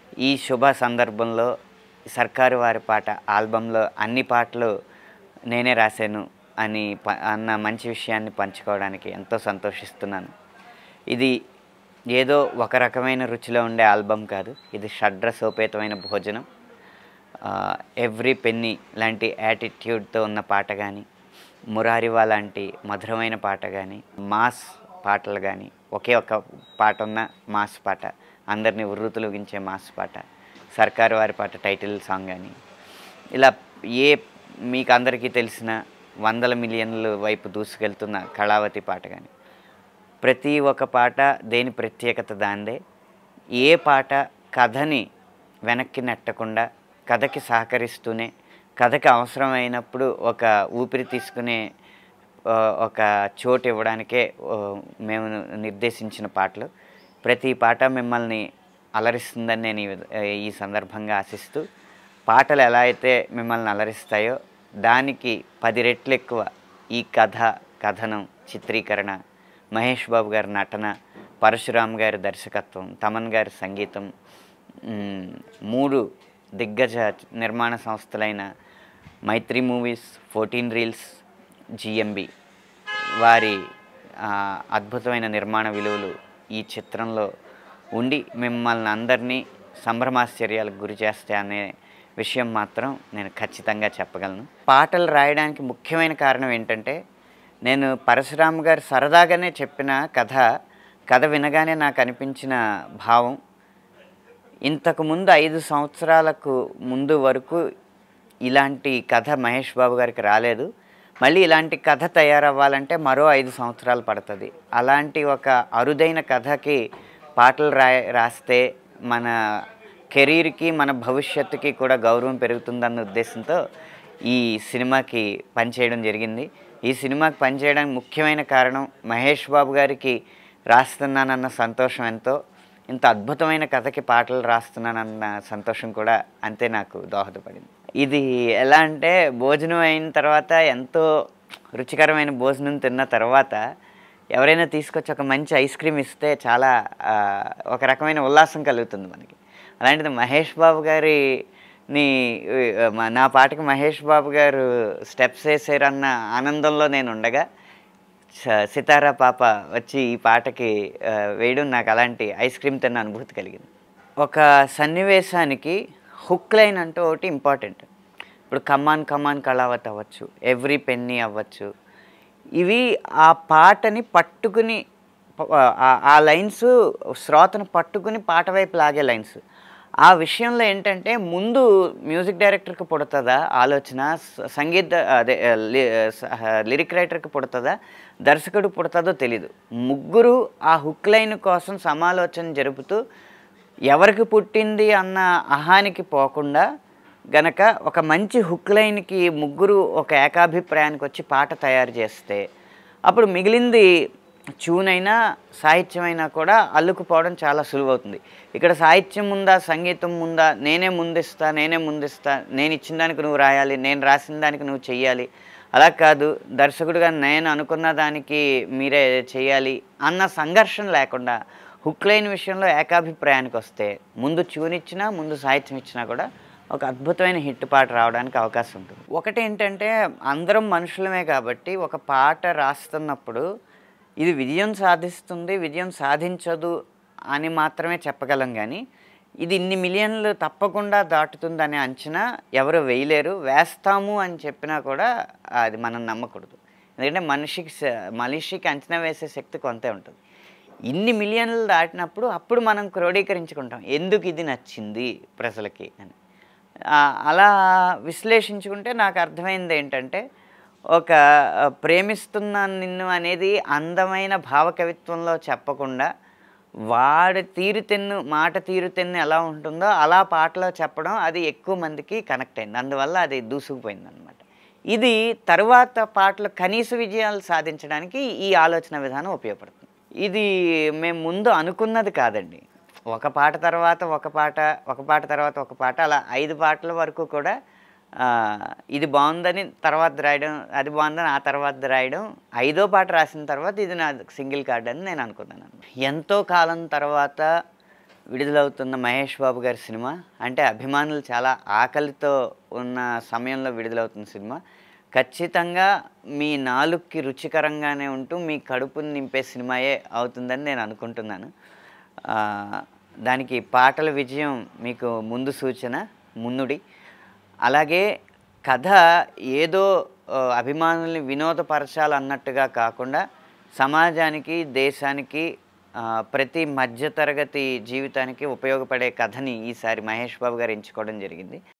ఈ శుభ సందర్భంలో సర్కారు వారి పాట ఆల్బంలో అన్ని పాటలు నేనే రాశాను అని ప అన్న మంచి విషయాన్ని పంచుకోవడానికి ఎంతో సంతోషిస్తున్నాను ఇది ఏదో ఒక రకమైన రుచిలో ఉండే ఆల్బమ్ కాదు ఇది షడ్రసోపేతమైన భోజనం ఎవ్రీ పెన్నీ లాంటి యాటిట్యూడ్తో ఉన్న పాట కానీ మురారివా లాంటి మధురమైన పాట కానీ మాస్ పాటలు కానీ ఒకే ఒక పాట ఉన్న మాస్ పాట అందరినీ ఉర్రుతులుగించే మాస్ పాట సర్కారు వారి పాట టైటిల్ సాంగ్ కానీ ఇలా ఏ మీకు అందరికీ తెలిసిన వందల మిలియన్ల వైపు దూసుకెళ్తున్న కళావతి పాట కానీ ప్రతి ఒక్క పాట దేని ప్రత్యేకత దాందే ఏ పాట కథని వెనక్కి నెట్టకుండా కథకి సహకరిస్తూనే కథకి అవసరమైనప్పుడు ఒక ఊపిరి తీసుకునే ఆ, ఒక చోటు ఇవ్వడానికే ఆ, మేము నిర్దేశించిన పాటలు ప్రతి పాట మిమ్మల్ని అలరిస్తుందని నేను ఈ విధ- ఈ సందర్భంగా ఆశిస్తూ పాటలు ఎలా అయితే మిమ్మల్ని అలరిస్తాయో దానికి పది రెట్లు ఎక్కువ ఈ కథ కథనం చిత్రీకరణ మహేష్ బాబు గారి నటన పరశురామ్ గారి దర్శకత్వం తమన్ గారి సంగీతం మ్, మూడు దిగ్గజ నిర్మాణ సంస్థలైన Mythri movies fourteen reels GMB వారి ఆ, అద్భుతమైన నిర్మాణ విలువలు ఈ చిత్రంలో ఉండి మిమ్మల్ని అందరినీ సంభ్రమాశ్చర్యాలకు గురి చేస్తే అనే విషయం మాత్రం నేను ఖచ్చితంగా చెప్పగలను పాటలు రాయడానికి ముఖ్యమైన కారణం ఏంటంటే నేను పరశురామ్ గారు సరదాగానే చెప్పిన కథ కథ వినగానే నాకు అనిపించిన భావం ఇంతకు ముందు ఐదు సంవత్సరాలకు ముందు వరకు ఇలాంటి కథ మహేష్ బాబు గారికి రాలేదు మళ్ళీ ఇలాంటి కథ తయారవ్వాలంటే మరో ఐదు సంవత్సరాలు పడుతుంది అలాంటి ఒక అరుదైన కథకి పాటలు రా రాస్తే మన కెరీర్కి మన భవిష్యత్తుకి కూడా గౌరవం పెరుగుతుందన్న ఉద్దేశంతో ఈ సినిమాకి పనిచేయడం జరిగింది ఈ సినిమాకి పనిచేయడానికి ముఖ్యమైన కారణం మహేష్ బాబు గారికి రాస్తున్నానన్న సంతోషం ఎంతో ఇంత అద్భుతమైన కథకి పాటలు రాస్తున్నానన్న సంతోషం కూడా అంతే నాకు దోహదపడింది ఇది ఎలా అంటే భోజనం అయిన తర్వాత ఎంతో రుచికరమైన భోజనం తిన్న తర్వాత ఎవరైనా తీసుకొచ్చి ఒక మంచి ఐస్ క్రీమ్ ఇస్తే చాలా ఆ, ఒక రకమైన ఉల్లాసం కలుగుతుంది మనకి అలాంటిది మహేష్ బాబు గారి నీ మ- నా పాటకి మహేష్ బాబు గారు స్టెప్స్ వేసారన్న ఆనందంలో నేను ఉండగా స- సితారా పాప వచ్చి ఈ పాటకి ఆ, వేయడం నాకు అలాంటి ఐస్ క్రీమ్ తిన్న అనుభూతి కలిగింది ఒక సన్నివేశానికి హుక్ లైన్ అంటూ ఒకటి ఇంపార్టెంట్ ఇప్పుడు కమాన్ కమాన్ కళావత్ అవ్వచ్చు ఎవ్రీ పెన్నీ అవ్వచ్చు ఇవి ఆ పాటని పట్టుకుని ప- ఆ- ఆ లైన్స్ శ్రోతను పట్టుకుని పాట వైపు లాగే లైన్స్ ఆ విషయంలో ఏంటంటే ముందు మ్యూజిక్ డైరెక్టర్కి పుడుతుందా ఆలోచన స- సంగీత అదే ఆ, లి- స- లిరిక్ రైటర్కి పుడుతుందా దర్శకుడు పుడుతుందో తెలీదు ముగ్గురు ఆ హుక్ లైన్ కోసం సమాలోచన జరుపుతూ ఎవరికి పుట్టింది అన్న అహానికి పోకుండా గనక ఒక మంచి హుక్ లైన్కి ముగ్గురు ఒక ఏకాభిప్రాయానికి వచ్చి పాట తయారు చేస్తే అప్పుడు మిగిలింది ట్యూన్ అయినా సాహిత్యం అయినా కూడా అల్లుకుపోవడం చాలా సులువవుతుంది ఇక్కడ సాహిత్యం ఉందా సంగీతం ఉందా నేనే ముందిస్తా నేనే ముందిస్తా నేను ఇచ్చిన దానికి నువ్వు రాయాలి నేను రాసిన దానికి నువ్వు చెయ్యాలి అలా కాదు దర్శకుడిగా నేను అనుకున్న దానికి మీరే చేయాలి అన్న సంఘర్షణ లేకుండా హుక్ లైన్ విషయంలో ఏకాభిప్రాయానికి వస్తే ముందు ట్యూన్ ఇచ్చినా ముందు సాహిత్యం ఇచ్చినా కూడా ఒక అద్భుతమైన హిట్ పాట రావడానికి అవకాశం ఉంటుంది ఒకటి ఏంటంటే అందరం మనుషులమే కాబట్టి ఒక పాట రాస్తున్నప్పుడు ఇది విజయం సాధిస్తుంది విజయం సాధించదు అని మాత్రమే చెప్పగలం కానీ ఇది ఇన్ని మిలియన్లు తప్పకుండా దాటుతుందనే అంచనా ఎవరు వేయలేరు వేస్తాము అని చెప్పినా కూడా అది మనం నమ్మకూడదు ఎందుకంటే మనిషికి స- మనిషికి అంచనా వేసే శక్తి కొంతే ఉంటుంది ఇన్ని మిలియన్లు దాటినప్పుడు అప్పుడు మనం క్రోడీకరించుకుంటాం ఎందుకు ఇది నచ్చింది ప్రజలకి అని ఆ, అలా విశ్లేషించుకుంటే నాకు అర్థమైంది ఏంటంటే ఒక ఆ, ప్రేమిస్తున్నాను నిన్ను అనేది అందమైన భావకవిత్వంలో చెప్పకుండా వాడి తీరుతెన్ను మాట తీరుతెన్ను ఎలా ఉంటుందో అలా పాటలో చెప్పడం అది ఎక్కువ మందికి కనెక్ట్ అయింది అందువల్ల అది దూసుకుపోయింది అనమాట ఇది తరువాత పాటలు కనీస విజయాలు సాధించడానికి ఈ ఆలోచన విధానం ఉపయోగపడుతుంది ఇది మేము ముందు అనుకున్నది కాదండి ఒక పాట తర్వాత ఒక పాట ఒక పాట తర్వాత ఒక పాట అలా ఐదు పాటల వరకు కూడా ఆ, ఇది బాగుందని తర్వాత రాయడం అది బాగుందని ఆ తర్వాత రాయడం ఐదో పాట రాసిన తర్వాత ఇది నా సింగిల్ కార్డ్ అని నేను అనుకున్నాను ఎంతో కాలం తర్వాత విడుదలవుతున్న మహేష్ బాబు గారి సినిమా అంటే అభిమానులు చాలా ఆకలితో ఉన్న సమయంలో విడుదలవుతున్న సినిమా ఖచ్చితంగా మీ నాలుగుకి రుచికరంగానే ఉంటూ మీ కడుపుని నింపే సినిమాయే అవుతుందని నేను అనుకుంటున్నాను ఆ, దానికి పాటల విజయం మీకు ముందు సూచన మున్నుడి అలాగే కథ ఏదో ఆ, అభిమానుల్ని వినోదపరచాలన్నట్టుగా కాకుండా సమాజానికి దేశానికి ఆ, ప్రతి మధ్యతరగతి జీవితానికి ఉపయోగపడే కథని ఈసారి మహేష్ బాబు గారు ఎంచుకోవడం జరిగింది